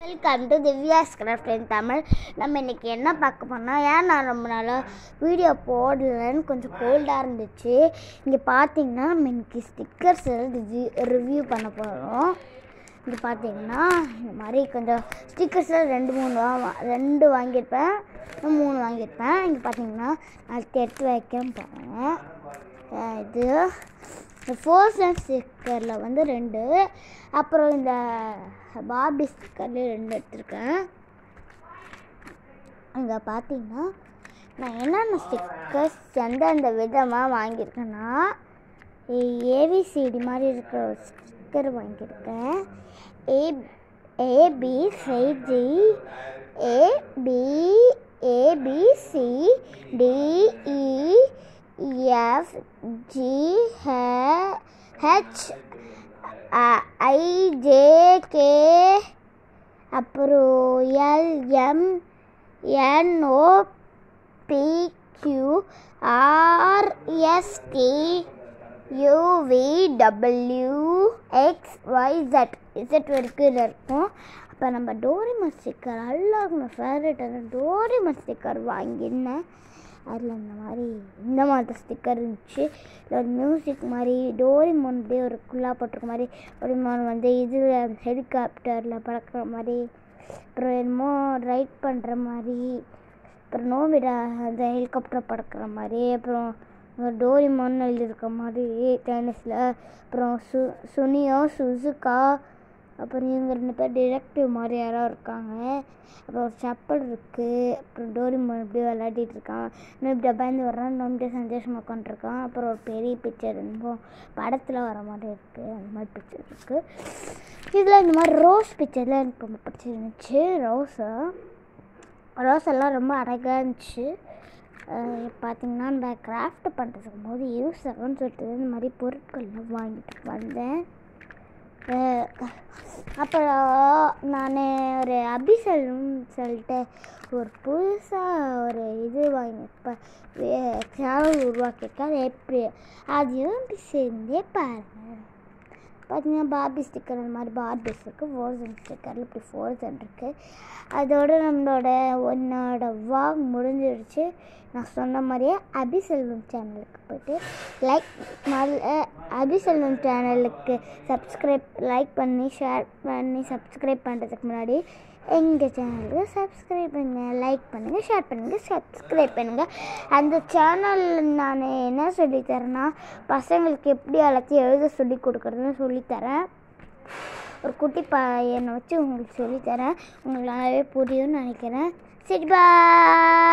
welcome to Divya's craft in Tamil நம்ம இன்னைக்கு என்ன பார்க்க போனால் ஏன் நான் ரொம்ப நாளாக வீடியோ போடலன்னு கொஞ்சம் கோல்டாக இருந்துச்சு இங்கே பார்த்தீங்கன்னா நம்ம இன்னைக்கு ஸ்டிக்கர்ஸ் ரிவ்யூ ரிவ்யூ பண்ண போகிறோம் இங்கே பார்த்தீங்கன்னா இந்த மாதிரி கொஞ்சம் ஸ்டிக்கர்ஸ் ரெண்டு மூணு வா ரெண்டு வாங்கியிருப்பேன் இன்னும் மூணு வாங்கியிருப்பேன் இங்கே பார்த்தீங்கன்னா அடுத்து எடுத்து வைக்கிறேன் பாருங்கள் அஹ் இது இந்த ஃபோர் சென்ட் ஸ்டிக்கரில் வந்து ரெண்டு அப்புறம் இந்த பார்பி ஸ்டிக்கர்லேயும் ரெண்டு எடுத்திருக்கேன் அங்கே பார்த்தீங்கன்னா நான் என்னென்ன ஸ்டிக்கர்ஸ் எந்தெந்த விதமாக வாங்கியிருக்கேன்னா ஏபிசிடி மாதிரி இருக்கிற ஒரு ஸ்டிக்கர் வாங்கியிருக்கேன் A AB CG AB ABC DE F G H IJK அப்புறம் LM NO PQ RST UV W X Y Z Z வரைக்கும் இதில் இருக்கும் அப்போ நம்ம டோரிமன் ஸ்டிக்கர் எல்லாருக்குமே ஃபேவரட்டான டோரிமன் ஸ்டிக்கர் வாங்கியிருந்தேன் அதில் இந்த மாதிரி இந்த மாதிரி ஸ்டிக்கர் இருந்துச்சு இல்லை ஒரு மியூசிக் மாதிரி டோரிமோன் அப்படியே ஒரு குள்ளா போட்டிருக்க மாதிரி டோரிமோன் வந்து இதில் ஹெலிகாப்டரில் பறக்கிற மாதிரி அப்புறம் என்னமோ ரைட் பண்ணுற மாதிரி அப்புறம் நோவிடா அந்த ஹெலிகாப்டர் பறக்கிற மாதிரி அப்புறம் டோரிமோன் எழுதியிருக்க மாதிரி டென்னிஸில் அப்புறம் சு சுனியோ சுசுகா அப்புறம் இவங்க ரெண்டு பேர் டிரெக்டிவ் மாதிரி யாரோ இருக்காங்க அப்புறம் ஒரு செப்பல் இருக்குது அப்புறம் டோரிமோன் இப்படி விளையாடிட்டு இருக்கான் இன்னும் இப்படி பயந்து வர்றான் இன்னும் இப்படி சந்தோஷமாக உட்காந்துருக்கான் அப்புறம் ஒரு பெரிய பிக்சர் ரொம்ப படத்தில் வர மாதிரி இருக்குது அந்த மாதிரி பிக்சர் இருக்குது இதில் இந்த மாதிரி ரோஸ் பிக்சர்லாம் எனக்கு ரொம்ப பிடிச்சிருந்துச்சு ரோஸை ரோஸ் எல்லாம் ரொம்ப அழகாக இருந்துச்சு அஹ் பார்த்தீங்கன்னா இந்த கிராஃப்ட் பண்ணுறதுக்கு போது யூஸ் ஆகும்னு சொல்லிட்டு இந்த மாதிரி பொருட்கள்லாம் வாங்கிட்டு வந்தேன் அஹ் அப்புறம் நான் ஒரு அபிசல்னு சொல்லிட்டு ஒரு புதுசாக ஒரு இது வாங்கியிருப்பேன் சேனல் உருவாக்கியிருக்கேன் அது எப்படி அதையும் இப்படி செஞ்சே பாருங்கள் பார்த்தீங்கன்னா பார்பி ஸ்டிக்கர் அந்த மாதிரி பார்பிஸ் இருக்குது ஃபோர்சன் ஸ்டிக்கரில் இப்படி ஃபோர்சன் இருக்குது அதோட நம்மளோட ஒன்னோட வாக் முடிஞ்சிடுச்சு நான் சொன்ன மாதிரியே அபிசெல்வம் சேனலுக்கு போய்ட்டு லைக் அபிசெல்வம் சேனலுக்கு சப்ஸ்கிரைப் லைக் பண்ணி ஷேர் பண்ணி சப்ஸ்கிரைப் பண்ணுறதுக்கு முன்னாடி எங்கள் சேனலுக்கு சப்ஸ்கிரைப் பண்ணுங்கள் லைக் பண்ணுங்கள் ஷேர் பண்ணுங்கள் சப்ஸ்கிரைப் பண்ணுங்கள் அந்த சேனலில் நான் என்ன சொல்லித்தரேன்னா பசங்களுக்கு எப்படி எல்லாத்தையும் எழுத சொல்லி கொடுக்குறதுன்னு சொல்லித்தரேன் ஒரு குட்டி பையனை வச்சு உங்களுக்கு சொல்லித்தரேன் உங்களுக்கு நல்லாவே புரியும்னு நினைக்கிறேன் சரி பாய்